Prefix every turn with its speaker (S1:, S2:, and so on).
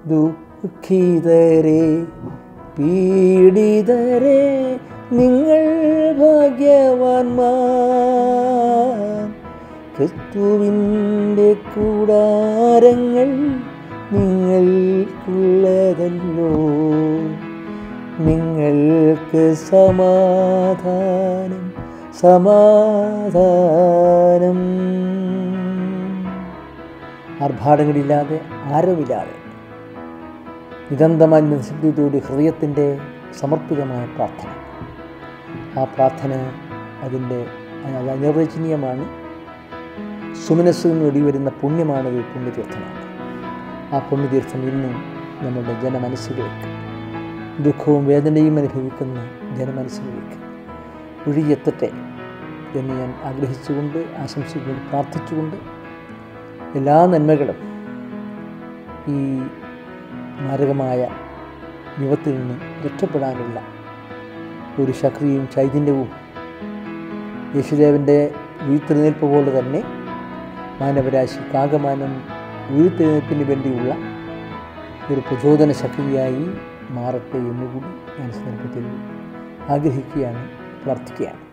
S1: ദുഃഖിതരെ പീഡിതരെ നിങ്ങൾ ഭാഗ്യവാന്മാർ ക്രിസ്തുവിൻ്റെ കൂടാരങ്ങൾ നിങ്ങൾക്കുള്ളതല്ലോ നിങ്ങൾക്ക് സമാധാനം സമാധാനം ആർഭാടങ്ങളില്ലാതെ ആരവില്ലാതെ നിരന്തമായ നിശബ്ദതയോട് ഹൃദയത്തിൻ്റെ സമർപ്പിതമായ പ്രാർത്ഥന ആ പ്രാർത്ഥന അതിൻ്റെ അത് അനിർവചനീയമാണ് സുമനസ്സുകൾ നേടി വരുന്ന പുണ്യമാണത് പുണ്യതീർത്ഥമാണ് ആ പുണ്യതീർത്ഥം ഇന്നും നമ്മുടെ ജനമനസ്സുകളിലേക്ക് ദുഃഖവും വേദനയും അനുഭവിക്കുന്ന ജനമനസ്സുകളിലേക്ക് ഒഴുകിയെത്തട്ടെ എന്ന് ഞാൻ ആഗ്രഹിച്ചുകൊണ്ട് ആശംസിച്ചുകൊണ്ട് പ്രാർത്ഥിച്ചുകൊണ്ട് എല്ലാ നന്മകളും ഈ മാരകമായ വിപത്തിൽ നിന്ന് രക്ഷപ്പെടാനുള്ള ഒരു ശക്തിയും ചൈതന്യവും യേശുദേവൻ്റെ ഉയർത്തെഴുന്നേൽപ്പ് പോലെ തന്നെ മാനവരാശി കാകമാനം ഉയർത്തെഴുന്നേൽപ്പിന് വേണ്ടിയുള്ള ഒരു പ്രചോദന ശക്തിയായി മാറട്ടെ എന്നുകൂടി ഞാൻ സന്ദർഭത്തിൽ ആഗ്രഹിക്കുകയാണ് പ്രാർത്ഥിക്കുകയാണ്